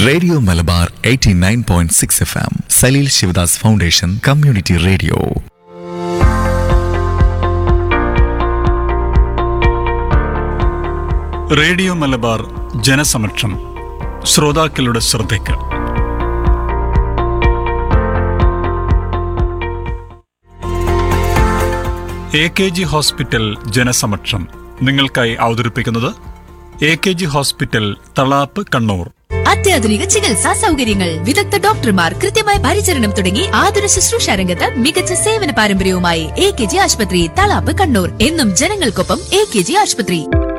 radio Malabar 89.6 F M Saleel Sivadas foundation community radio radio Malabar Janasamaksham ശ്രോതാക്കളുടെ ശ്രദ്ധയ്ക്ക് A K G hospital Janasamaksham നിങ്ങൾക്കായി അവതരിപ്പിക്കുന്നത് A K G hospital Thalap Kannur അത്യാധുനിക ചികിത്സാ സൗകര്യങ്ങൾ വിദഗ്ധ ഡോക്ടർമാർ കൃത്യമായ പരിചരണം തുടങ്ങി ആതുര ശുശ്രൂഷ രംഗത്ത് മികച്ച സേവന പാരമ്പര്യവുമായി എ കെ ജി ആശുപത്രി തളാപ്പ് കണ്ണൂർ എന്നും ജനങ്ങൾക്കൊപ്പം എ കെ ജി ആശുപത്രി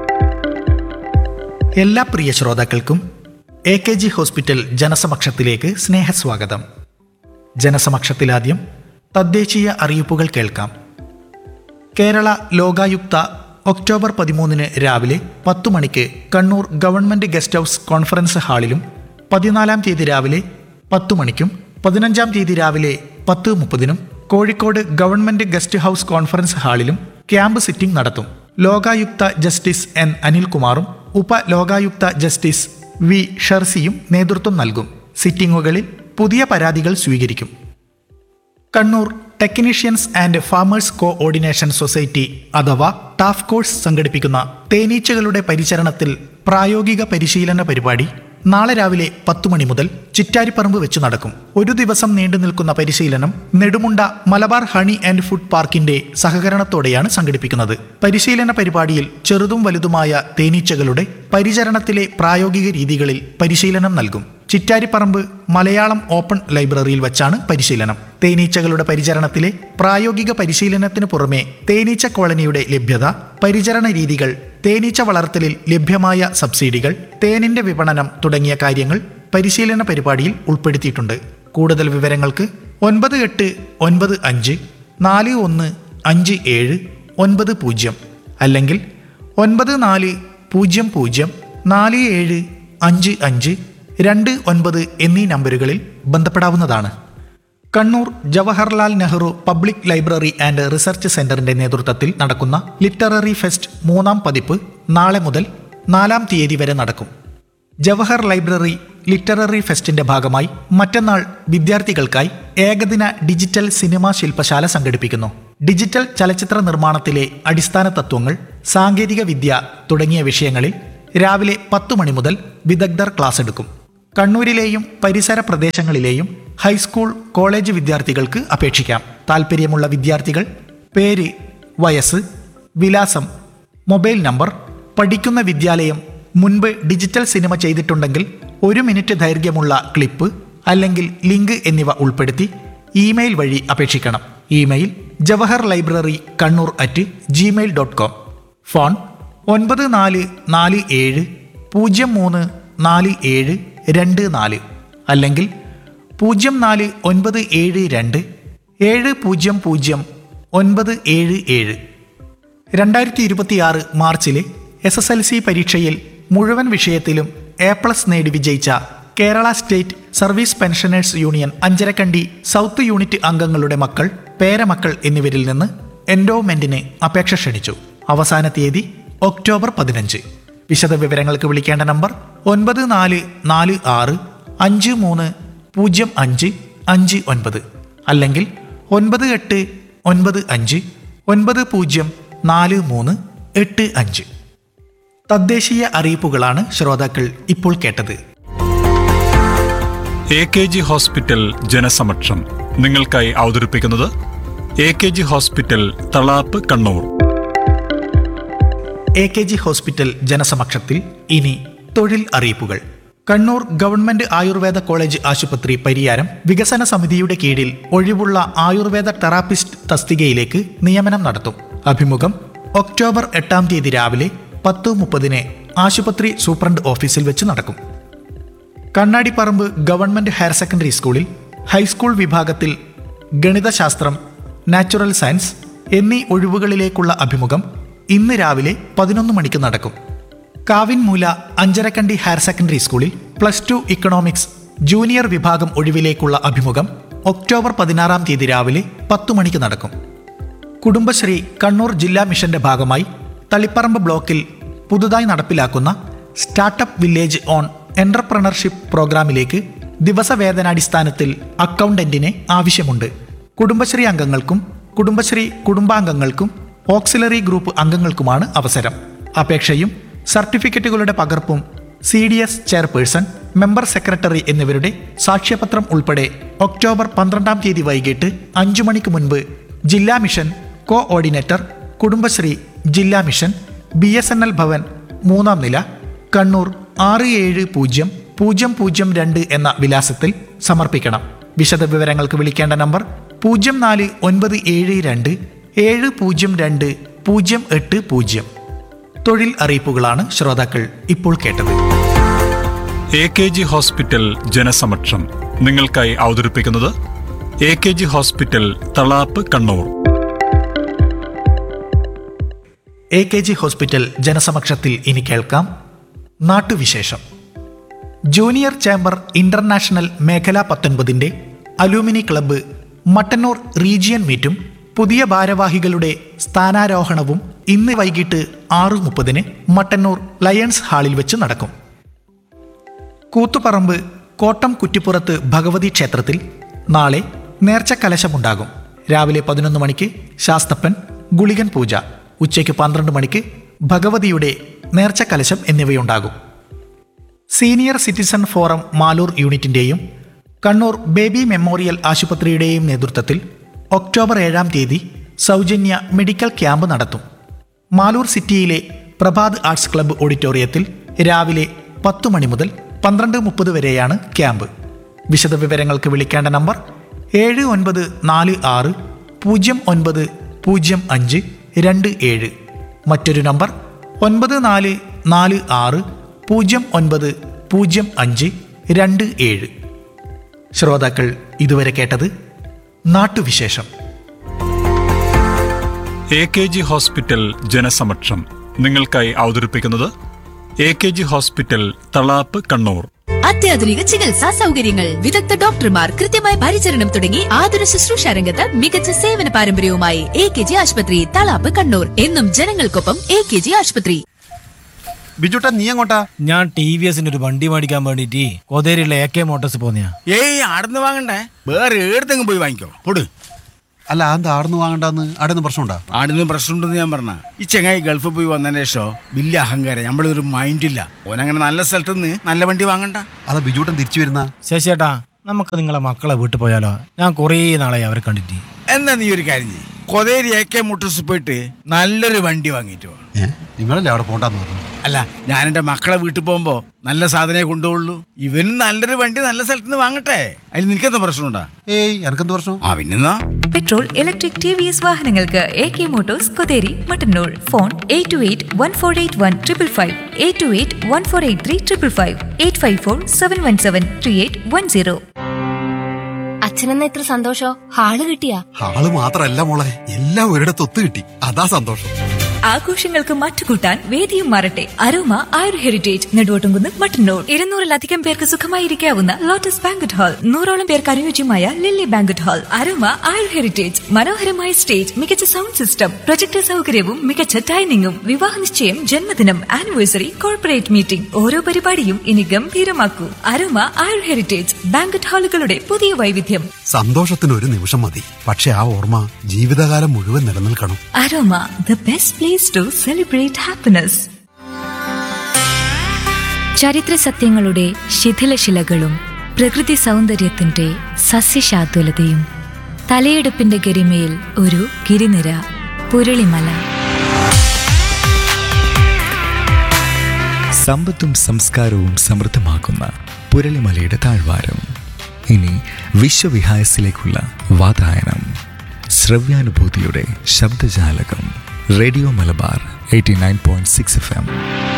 എല്ലാ പ്രിയ ശ്രോതാക്കൾക്കും എ കെ ജി ഹോസ്പിറ്റൽ ജനസമക്ഷത്തിലേക്ക് സ്നേഹസ്വാഗതം ജനസമക്ഷത്തിലാദ്യം തദ്ദേശീയ അറിയിപ്പുകൾ കേൾക്കാം കേരള ലോകായുക്ത ഒക്ടോബർ പതിമൂന്നിന് രാവിലെ പത്തു മണിക്ക് Kannur government guest house conference ഹാളിലും പതിനാലാം തീയതി രാവിലെ പത്തു മണിക്കും പതിനഞ്ചാം തീയതി രാവിലെ പത്ത് മുപ്പതിനും Kozhikode government guest house conference ഹാളിലും ക്യാമ്പ് സിറ്റിംഗ് നടത്തും ലോകായുക്ത ജസ്റ്റിസ് എൻ അനിൽകുമാറും ഉപ ലോകായുക്ത ജസ്റ്റിസ് വി ഷർസിയും നേതൃത്വം നൽകും സിറ്റിംഗുകളിൽ പുതിയ പരാതികൾ സ്വീകരിക്കും Kannur technicians and farmers coordination society അഥവാ ടാഫ് കോഴ്സ് സംഘടിപ്പിക്കുന്ന തേനീച്ചകളുടെ പരിചരണത്തിൽ പ്രായോഗിക പരിശീലന പരിപാടി നാളെ രാവിലെ പത്തു മണി മുതൽ ചിറ്റാരിപ്പറമ്പ് വെച്ച് നടക്കും ഒരു ദിവസം നീണ്ടു നിൽക്കുന്ന പരിശീലനം Nedumunda Malabar honey and food പാർക്കിന്റെ സഹകരണത്തോടെയാണ് സംഘടിപ്പിക്കുന്നത് പരിശീലന പരിപാടിയിൽ ചെറുതും വലുതുമായ തേനീച്ചകളുടെ പരിചരണത്തിലെ പ്രായോഗിക രീതികളിൽ പരിശീലനം നൽകും ചിറ്റാരിപ്പറമ്പ് മലയാളം ഓപ്പൺ ലൈബ്രറിയിൽ വച്ചാണ് പരിശീലനം തേനീച്ചകളുടെ പരിചരണത്തിലെ പ്രായോഗിക പരിശീലനത്തിന് പുറമെ തേനീച്ച കോളനിയുടെ ലഭ്യത പരിചരണ രീതികൾ തേനീച്ച വളർത്തലിൽ ലഭ്യമായ സബ്സിഡികൾ തേനിന്റെ വിപണനം തുടങ്ങിയ കാര്യങ്ങൾ പരിശീലന പരിപാടിയിൽ ഉൾപ്പെടുത്തിയിട്ടുണ്ട് കൂടുതൽ വിവരങ്ങൾക്ക് ഒൻപത് എട്ട് ഒൻപത് അഞ്ച് നാല് ഒന്ന് അഞ്ച് ഏഴ് ഒൻപത് പൂജ്യം അല്ലെങ്കിൽ ഒൻപത് നാല് പൂജ്യം പൂജ്യം നാല് ഏഴ് അഞ്ച് അഞ്ച് രണ്ട് ഒൻപത് എന്നീ നമ്പറുകളിൽ ബന്ധപ്പെടാവുന്നതാണ് Kannur Jawaharlal Nehru public library and research സെന്ററിന്റെ നേതൃത്വത്തിൽ നടക്കുന്ന ലിറ്റററി ഫെസ്റ്റ് മൂന്നാം പതിപ്പ് നാളെ മുതൽ നാലാം തീയതി വരെ നടക്കും ജവഹർ ലൈബ്രറി ലിറ്റററി ഫെസ്റ്റിന്റെ ഭാഗമായി മറ്റന്നാൾ വിദ്യാർത്ഥികൾക്കായി ഏകദിന ഡിജിറ്റൽ സിനിമാ ശില്പശാല സംഘടിപ്പിക്കുന്നു ഡിജിറ്റൽ ചലച്ചിത്ര നിർമ്മാണത്തിലെ അടിസ്ഥാന തത്വങ്ങൾ സാങ്കേതിക വിദ്യ തുടങ്ങിയ വിഷയങ്ങളിൽ രാവിലെ പത്തു മണി മുതൽ വിദഗ്ധർ ക്ലാസ് എടുക്കും കണ്ണൂരിലെയും പരിസര പ്രദേശങ്ങളിലെയും ഹൈസ്കൂൾ കോളേജ് വിദ്യാർത്ഥികൾക്ക് അപേക്ഷിക്കാം താൽപ്പര്യമുള്ള വിദ്യാർത്ഥികൾ പേര് വയസ്സ് വിലാസം മൊബൈൽ നമ്പർ പഠിക്കുന്ന വിദ്യാലയം മുൻപ് ഡിജിറ്റൽ സിനിമ ചെയ്തിട്ടുണ്ടെങ്കിൽ ഒരു മിനിറ്റ് ദൈർഘ്യമുള്ള ക്ലിപ്പ് അല്ലെങ്കിൽ ലിങ്ക് എന്നിവ ഉൾപ്പെടുത്തി ഇമെയിൽ വഴി അപേക്ഷിക്കണം email Jawahar library Kannur at Gmail dot com phone ഒൻപത് നാല് നാല് ഏഴ് പൂജ്യം മൂന്ന് നാല് ഏഴ് രണ്ട് നാല് അല്ലെങ്കിൽ പൂജ്യം നാല് ഒൻപത് ഏഴ് രണ്ട് ഏഴ് പൂജ്യം പൂജ്യം ഒൻപത് ഏഴ് ഏഴ് രണ്ടായിരത്തി ഇരുപത്തിയാറ് മാർച്ചിലെ എസ് എസ് എൽ സി പരീക്ഷയിൽ മുഴുവൻ വിഷയത്തിലും എ പ്ലസ് നേടി വിജയിച്ച Kerala state service pensioners union Anjarakandy south unit അംഗങ്ങളുടെ മക്കൾ പേരമക്കൾ എന്നിവരിൽ നിന്ന് എൻഡോമെന്റിന് അപേക്ഷ ക്ഷണിച്ചു അവസാന തീയതി ഒക്ടോബർ പതിനഞ്ച് വിശദവിവരങ്ങൾക്ക് വിളിക്കേണ്ട നമ്പർ ഒൻപത് നാല് നാല് ആറ് അഞ്ച് മൂന്ന് പൂജ്യം അഞ്ച് അഞ്ച് ഒൻപത് അല്ലെങ്കിൽ ഒൻപത് എട്ട് ഒൻപത് അഞ്ച് ഒൻപത് പൂജ്യം നാല് മൂന്ന് എട്ട് അഞ്ച് തദ്ദേശീയ അറിയിപ്പുകളാണ് ശ്രോതാക്കൾ ഇപ്പോൾ കേട്ടത് A K G hospital Janasamaksham നിങ്ങൾക്കായി അവതരിപ്പിക്കുന്നത് A K G hospital Thalap Kannur A K G hospital ജനസമക്ഷത്തിൽ ഇനി തൊഴിൽ അറിയിപ്പുകൾ കണ്ണൂർ ഗവൺമെന്റ് ആയുർവേദ കോളേജ് ആശുപത്രി പരിയാരം വികസന സമിതിയുടെ കീഴിൽ ഒഴിവുള്ള ആയുർവേദ തെറാപ്പിസ്റ്റ് തസ്തികയിലേക്ക് നിയമനം നടത്തും അഭിമുഖം ഒക്ടോബർ എട്ടാം തീയതി രാവിലെ പത്ത് മുപ്പതിന് ആശുപത്രി സൂപ്രണ്ട് ഓഫീസിൽ വെച്ച് നടക്കും കണ്ണാടിപ്പറമ്പ് ഗവൺമെന്റ് ഹയർ സെക്കൻഡറി സ്കൂളിൽ ഹൈസ്കൂൾ വിഭാഗത്തിൽ ഗണിതശാസ്ത്രം നാച്ചുറൽ സയൻസ് എന്നീ ഒഴിവുകളിലേക്കുള്ള അഭിമുഖം ഇന്ന് രാവിലെ പതിനൊന്ന് മണിക്ക് നടക്കും കാവിൻമൂല അഞ്ചരക്കണ്ടി ഹയർ സെക്കൻഡറി സ്കൂളിൽ പ്ലസ് ടു ഇക്കണോമിക്സ് ജൂനിയർ വിഭാഗം ഒഴിവിലേക്കുള്ള അഭിമുഖം ഒക്ടോബർ പതിനാറാം തീയതി രാവിലെ പത്തു മണിക്ക് നടക്കും കുടുംബശ്രീ കണ്ണൂർ ജില്ലാ മിഷന്റെ ഭാഗമായി തളിപ്പറമ്പ് ബ്ലോക്കിൽ പുതുതായി നടപ്പിലാക്കുന്ന സ്റ്റാർട്ടപ്പ് വില്ലേജ് ഓൺ എന്റർപ്രണർഷിപ്പ് പ്രോഗ്രാമിലേക്ക് ദിവസവേതനാടിസ്ഥാനത്തിൽ അക്കൗണ്ടന്റിനെ ആവശ്യമുണ്ട് കുടുംബശ്രീ അംഗങ്ങൾക്കും കുടുംബശ്രീ കുടുംബാംഗങ്ങൾക്കും ഓക്സിലറി ഗ്രൂപ്പ് അംഗങ്ങൾക്കുമാണ് അവസരം അപേക്ഷയും സർട്ടിഫിക്കറ്റുകളുടെ പകർപ്പും C D S chairperson member secretary എന്നിവരുടെ സാക്ഷ്യപത്രം ഉൾപ്പെടെ ഒക്ടോബർ പന്ത്രണ്ടാം തീയതി വൈകിട്ട് അഞ്ചു മണിക്ക് മുൻപ് ജില്ലാ മിഷൻ കോ ഓർഡിനേറ്റർ കുടുംബശ്രീ ജില്ലാ mission B S N L Bhavan മൂന്നാം നില കണ്ണൂർ ആറ് ഏഴ് പൂജ്യം പൂജ്യം പൂജ്യം രണ്ട് എന്ന വിലാസത്തിൽ സമർപ്പിക്കണം വിശദ വിവരങ്ങൾക്ക് വിളിക്കേണ്ട നമ്പർ പൂജ്യം നാല് ഒൻപത് ഏഴ് രണ്ട് ഏഴ് പൂജ്യം രണ്ട് പൂജ്യം എട്ട് പൂജ്യം തൊഴിൽ അറിയിപ്പുകളാണ് ശ്രോതാക്കൾ ഇപ്പോൾ കേട്ടത് A K G hospital Janasamaksham നിങ്ങൾക്കായി അവതരിപ്പിക്കുന്നത് A K G hospital Thalap Kannur A K G hospital ജനസമക്ഷത്തിൽ ഇനി കേൾക്കാം നാട്ടുവിശേഷം ജൂനിയർ ചേംബർ ഇന്റർനാഷണൽ മേഖല പത്തൊൻപതിൻ്റെ അലൂമിനി ക്ലബ്ബ് മട്ടന്നൂർ റീജിയൻ മീറ്റും പുതിയ ഭാരവാഹികളുടെ സ്ഥാനാരോഹണവും ഇന്ന് വൈകിട്ട് ആറ് മുപ്പതിന് മട്ടന്നൂർ ലയൺസ് ഹാളിൽ വെച്ച് നടക്കും കൂത്തുപറമ്പ് കോട്ടം കുറ്റിപ്പുറത്ത് ഭഗവതി ക്ഷേത്രത്തിൽ നാളെ നേർച്ച കലശമുണ്ടാകും രാവിലെ പതിനൊന്ന് മണിക്ക് ശാസ്തപ്പൻ ഗുളികൻ പൂജ ഉച്ചയ്ക്ക് പന്ത്രണ്ട് മണിക്ക് ഭഗവതിയുടെ നേർച്ച കലശം എന്നിവയുണ്ടാകും സീനിയർ സിറ്റിസൺ ഫോറം മാലൂർ യൂണിറ്റിന്റെയും കണ്ണൂർ ബേബി മെമ്മോറിയൽ ആശുപത്രിയുടെയും നേതൃത്വത്തിൽ ഒക്ടോബർ ഏഴാം തീയതി സൗജന്യ മെഡിക്കൽ ക്യാമ്പ് നടത്തും മാലൂർ സിറ്റിയിലെ പ്രഭാത് ആർട്സ് ക്ലബ്ബ് ഓഡിറ്റോറിയത്തിൽ രാവിലെ പത്തു മണി മുതൽ പന്ത്രണ്ട് മുപ്പത് വരെയാണ് ക്യാമ്പ് വിശദവിവരങ്ങൾക്ക് വിളിക്കേണ്ട നമ്പർ ഏഴ് ഒൻപത് നാല് ആറ് പൂജ്യം ഒൻപത് പൂജ്യം അഞ്ച് രണ്ട് ഏഴ് മറ്റൊരു നമ്പർ ഒൻപത് നാല് നാല് ആറ് പൂജ്യം ഒൻപത് പൂജ്യം അഞ്ച് രണ്ട് ഏഴ് ശ്രോതാക്കൾ ഇതുവരെ കേട്ടത് Nattuvisesham A K G hospital Janasamaksham നിങ്ങൾക്കായി അവതരിപ്പിക്കുന്നത് A K G hospital Thalap Kannur അത്യാധുനിക ചികിത്സാ സൗകര്യങ്ങൾ വിദഗ്ധ ഡോക്ടർമാർ കൃത്യമായ പരിചരണം തുടങ്ങി ആതുര ശുശ്രൂഷ രംഗത്ത് മികച്ച സേവന പാരമ്പര്യവുമായി എ കെ ജി ആശുപത്രി തളാപ്പ് കണ്ണൂർ എന്നും ജനങ്ങൾക്കൊപ്പം എ കെ ജി ആശുപത്രി ബിജുട്ടാ നീ എങ്ങോട്ടാ ഞാൻ ടി വി എസിന്റെ ഒരു വണ്ടി മേടിക്കാൻ വേണ്ടിട്ട് കൊതേരിയുള്ള എ കെ മോട്ടോഴ്സ് പോന്നെയാ ഏയ് ആടുന്ന് വാങ്ങണ്ടേ വേറെ ഏടത്തെങ്കിലും പോയി വാങ്ങിക്കോ പൊട് അല്ല എന്താ ആടുന്ന് വാങ്ങണ്ടെന്ന് ആടുന്ന് പ്രശ്നമുണ്ടാ ആടുന്ന് പ്രശ്നമുണ്ടെന്ന് ഞാൻ പറഞ്ഞ ഈ ചെങ്ങായി ഗൾഫിൽ പോയി വന്നതിന് ശേഷം വലിയ അഹങ്കാരം നമ്മളൊരു മൈൻഡില്ല ഓനങ്ങനെ നല്ല സ്ഥലത്ത് നിന്ന് നല്ല വണ്ടി വാങ്ങണ്ട അതാ ബിജുട്ടൻ തിരിച്ചു വരുന്ന ശശിയേട്ടാ നമുക്ക് നിങ്ങളെ മക്കളെ വീട്ടിൽ പോയാലോ ഞാൻ കുറേ നാളായി അവരെ കണ്ടിട്ട് എന്നാ നീ ഒരു കാര്യം ചെയ്യ് കൊതേരി എ കെ മുട്ടൂസ് പോയിട്ട് നല്ലൊരു വണ്ടി വാങ്ങിയിട്ട് വാ ഏ നിങ്ങളല്ലേ അവിടെ പോണ്ടെന്ന് പറഞ്ഞു അല്ല ഞാൻ എൻ്റെ മക്കളെ വീട്ടിൽ പോകുമ്പോ നല്ല സാധനമേ കൊണ്ടുപോകുള്ളൂ ഇവനും നല്ലൊരു വണ്ടി നല്ല സ്ഥലത്ത് നിന്ന് വാങ്ങട്ടെ അതിൽ നിനക്കെന്താ പ്രശ്നമുണ്ടാ ഏയ് എനക്കെന്ത് പ്രശ്നം ആ പിന്നെന്നാ petrol electric T V S വാഹനങ്ങൾക്ക് A K motors Kotheri Mattannur phone eight two eight one four eight one triple five eight two eight one four eight three triple five eight five four seven one seven three eight one zero അച്ഛനെന്ന ഇത്ര സന്തോഷോ hall കിട്ടിയാ ആള് മാത്രല്ല മോളെ എല്ലാം ഒരിടത്ത് ഒത്തു കിട്ടി അതാ സന്തോഷം ആഘോഷങ്ങൾക്ക് മറ്റുകൂട്ടാൻ വേദിയും മാറട്ടെ അരോമ ആയുർ ഹെറിറ്റേജ് നെടുവോട്ടുംകുന്ന് മട്ടന്നൂർ ഇരുന്നൂറിലധികം പേർക്ക് സുഖമായിരിക്കാവുന്ന ലോട്ടസ് ബാങ്കറ്റ് ഹാൾ നൂറോളം പേർക്ക് അനുയോജ്യമായ lily banquet hall Aroma Ayur heritage മനോഹരമായ സ്റ്റേജ് മികച്ച സൗണ്ട് സിസ്റ്റം പ്രൊജക്ടർ സൗകര്യവും മികച്ച ഡൈനിങ്ങും വിവാഹ നിശ്ചയം ജന്മദിനം ആനിവേഴ്സറി കോർപ്പറേറ്റ് മീറ്റിംഗ് ഓരോ പരിപാടിയും ഇനി ഗംഭീരമാക്കൂ അരോമ ആയുർ ഹെറിറ്റേജ് ബാങ്കറ്റ് ഹാളുകളുടെ പുതിയ വൈവിധ്യം സന്തോഷത്തിന് ഒരു നിമിഷം മതി പക്ഷെ ആ ഓർമ്മ ജീവിതകാലം മുഴുവൻ നിലനിൽക്കണം Aroma the best place to celebrate happiness ചരിത്ര സത്യങ്ങളുടെ ശിഥിലശിലകളും പ്രകൃതി സൗന്ദര്യത്തിന്റെ സസ്യശാതുലതയും തലയെടുപ്പിന്റെ ഗരിമയിൽ ഒരു ഗിരിനിര പുരളിമല സമ്പത്തും സംസ്കാരവും സമൃദ്ധമാക്കുന്ന പുരളിമലയുടെ താഴ്വാരം ഇനി വിശ്വവിഹായസിലേക്കുള്ള വാതായനം ശ്രവ്യാനുഭൂതിയുടെ ശബ്ദജാലകം radio Malabar eighty nine point six F M